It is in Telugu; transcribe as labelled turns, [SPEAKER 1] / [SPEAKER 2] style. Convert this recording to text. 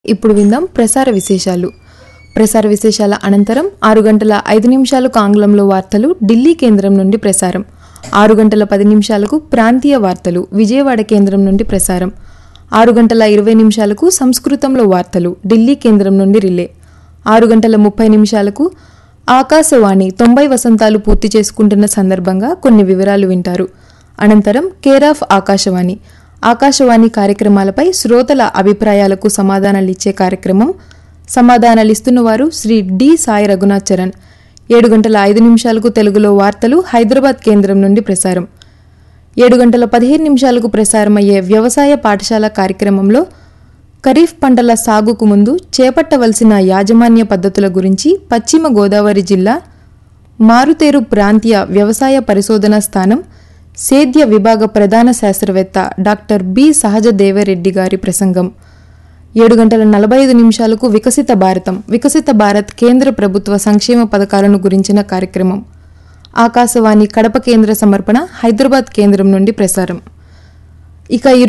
[SPEAKER 1] ఇప్పుడు విందాం ప్రసార విశేషాలు ప్రసార విశేషాల అనంతరం ఆరు గంటల ఐదు నిమిషాలకు ఆంగ్లంలో వార్తలు ఢిల్లీ కేంద్రం నుండి ప్రసారం ఆరు గంటల పది నిమిషాలకు ప్రాంతీయ వార్తలు విజయవాడ కేంద్రం నుండి ప్రసారం ఆరు గంటల ఇరవై నిమిషాలకు సంస్కృతంలో వార్తలు ఢిల్లీ కేంద్రం నుండి రిలే ఆరు గంటల ముప్పై నిమిషాలకు ఆకాశవాణి తొంభై వసంతాలు పూర్తి చేసుకుంటున్న సందర్భంగా కొన్ని వివరాలు వింటారు అనంతరం కేర్ ఆఫ్ ఆకాశవాణి ఆకాశవాణి కార్యక్రమాలపై శ్రోతల అభిప్రాయాలకు సమాధానాలిచ్చే కార్యక్రమం సమాధానాలిస్తున్న వారు శ్రీ డి సాయి రఘునాథ్ చరణ్ ఏడు గంటల ఐదు నిమిషాలకు తెలుగులో వార్తలు హైదరాబాద్ కేంద్రం నుండి ప్రసారం ఏడు గంటల పదిహేను నిమిషాలకు ప్రసారమయ్యే వ్యవసాయ పాఠశాల కార్యక్రమంలో ఖరీఫ్ పంటల సాగుకు ముందు చేపట్టవలసిన యాజమాన్య పద్ధతుల గురించి పశ్చిమ గోదావరి జిల్లా మారుతేరు ప్రాంతీయ వ్యవసాయ పరిశోధన స్థానం సేద్య విభాగ ప్రధాన శాస్త్రవేత్త డాక్టర్ బి సహజ దేవరెడ్డి గారి ప్రసంగం ఏడు గంటల నలభై ఐదు నిమిషాలకు వికసిత భారతం వికసిత భారత్ కేంద్ర ప్రభుత్వ సంక్షేమ పథకాలను గురించిన కార్యక్రమం ఆకాశవాణి కడప కేంద్ర సమర్పణ హైదరాబాద్ కేంద్రం నుండి ప్రసారం ఇక ఈ